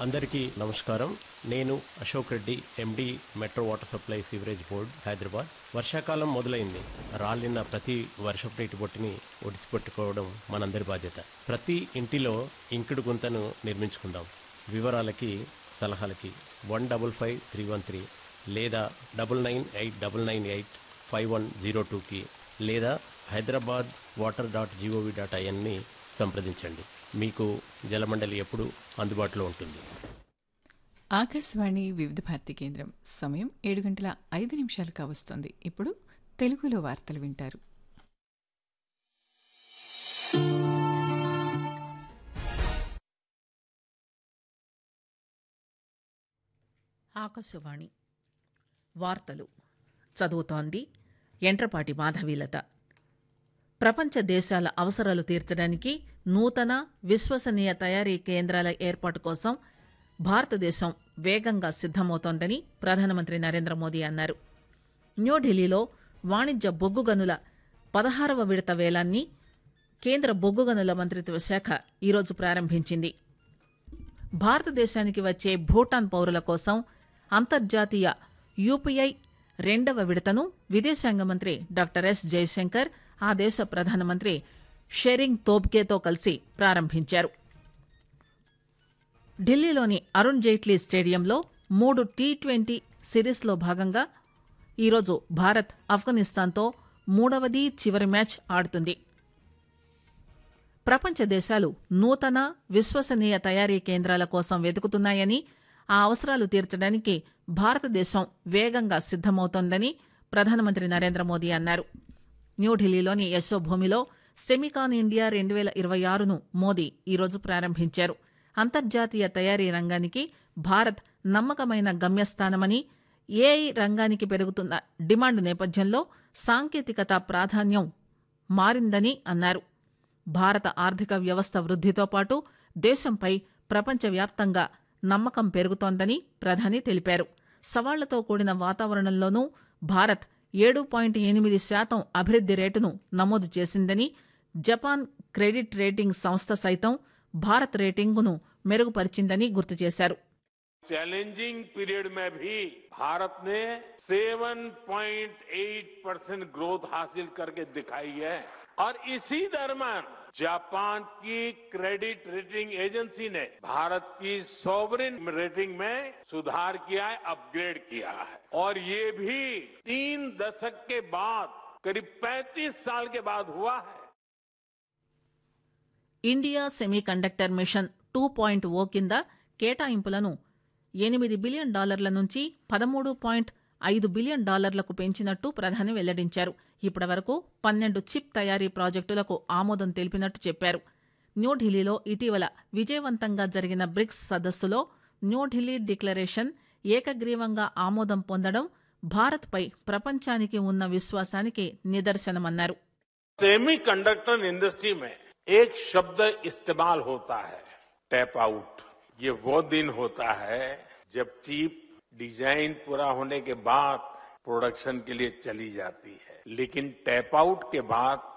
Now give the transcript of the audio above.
అందరికీ నమస్కారం నేను Ashok Reddy MD metro water supply sewerage board Hyderabad వర్షాకాలం మొదలైంది రాలిన ప్రతి వర్షపు నీటి బొట్టుని ఒడిసిపెట్టుకోవడం మనందరి బాధ్యత ప్రతి ఇంటిలో ఇంకుడు గుంతను నిర్మించుకుందాం వివరాలకి సలహాలకి one double five three one three లేదా double nine eight double nine eight five one zero టూకి లేదా Hyderabad water dot G O V dot ఐఎన్ని సంప్రదించండి మీకు జలమండలి ఎప్పుడు అందుబాటులో ఉంటుంది ఆకాశవాణి వివిధ భారతి కేంద్రం సమయం ఏడు గంటల ఐదు నిమిషాలు కావస్తోంది ఇప్పుడు తెలుగులో వార్తలు వింటారు ఆకాశవాణి వార్తలు చదువుతోంది ఎంట్రపాటి మాధవీలత ప్రపంచ దేశాల అవసరాలు తీర్చడానికి నూతన విశ్వసనీయ తయారీ కేంద్రాల ఏర్పాటు కోసం భారతదేశం వేగంగా సిద్దమవుతోందని ప్రధానమంత్రి నరేంద్ర మోదీ అన్నారు న్యూఢిల్లీలో వాణిజ్య బొగ్గు గనుల పదహారవ విడత వేలాన్ని కేంద్ర బొగ్గు గనుల మంత్రిత్వ శాఖ ఈరోజు ప్రారంభించింది భారతదేశానికి వచ్చే భూటాన్ పౌరుల కోసం అంతర్జాతీయ యూపీఐ రెండవ విడతను విదేశాంగ మంత్రి డాక్టర్ ఎస్ జయశంకర్ ఆ దేశ ప్రధానమంత్రి షెరింగ్ తోబ్గేతో కలిసి ప్రారంభించారు ఢిల్లీలోని అరుణ్ జైట్లీ స్టేడియంలో మూడు టీ ట్వంటీ సిరీస్లో భాగంగా ఈరోజు భారత్ ఆఫ్ఘనిస్తాన్తో మూడవది చివరి మ్యాచ్ ఆడుతుంది ప్రపంచ దేశాలు నూతన విశ్వసనీయ తయారీ కేంద్రాల కోసం వెతుకుతున్నాయని ఆ అవసరాలు తీర్చడానికి భారతదేశం వేగంగా సిద్దమవుతోందని ప్రధానమంత్రి నరేంద్ర మోదీ అన్నారు న్యూఢిల్లీలోని యశోభూమిలో సెమికాన్ ఇండియా రెండు వేల ఇరవై ఆరును మోదీ ఈరోజు ప్రారంభించారు అంతర్జాతీయ తయారీ రంగానికి భారత్ నమ్మకమైన గమ్యస్థానమని ఏఐ రంగానికి పెరుగుతున్న డిమాండ్ నేపథ్యంలో సాంకేతికత ప్రాధాన్యం మారిందని అన్నారు భారత ఆర్థిక వ్యవస్థ వృద్ధితో పాటు దేశంపై ప్రపంచవ్యాప్తంగా నమ్మకం పెరుగుతోందని ప్రధాని తెలిపారు సవాళ్లతో కూడిన వాతావరణంలోనూ భారత్ ఏడు పాయింట్ ఎనిమిది శాతం అభివృద్ది రేటును నమోదు చేసిందని జపాన్ క్రెడిట్ రేటింగ్ సంస్థ సైతం భారత్ రేటింగును మెరుగుపరిచిందని గుర్తు చేశారు चैलेंजिंग पीरियड में भी भारत ने 7.8 परसेंट ग्रोथ हासिल करके दिखाई है और इसी दरम्यान जापान की क्रेडिट रेटिंग एजेंसी ने भारत की सॉवरिन रेटिंग में सुधार किया है अपग्रेड किया है और ये भी तीन दशक के बाद करीब 35 साल के बाद हुआ है India semiconductor mission two point O కింద కేటాయింపులను ఎనిమిది బిలియన్ డాలర్ల నుంచి పదమూడు పాయింట్ ఐదు బిలియన్ డాలర్లకు పెంచినట్టు ప్రధాని వెల్లడించారు ఇప్పటి వరకు పన్నెండు చిప్ తయారీ ప్రాజెక్టులకు ఆమోదం తెలిపినట్టు చెప్పారు న్యూఢిల్లీలో ఇటీవల విజయవంతంగా జరిగిన బ్రిక్స్ సదస్సులో న్యూఢిల్లీ డిక్లరేషన్ ఏకగ్రీవంగా ఆమోదం పొందడం భారత్పై ప్రపంచానికి ఉన్న విశ్వాసానికి నిదర్శనమన్నారు सेमी कंडक्टर इंडस्ट्री में एक शब्द इस्तेमाल होता है टैप आउट ये वो दिन होता है जब चिप डिजाइन पूरा होने के बाद प्रोडक्शन के लिए चली जाती है लेकिन टैप आउट के बाद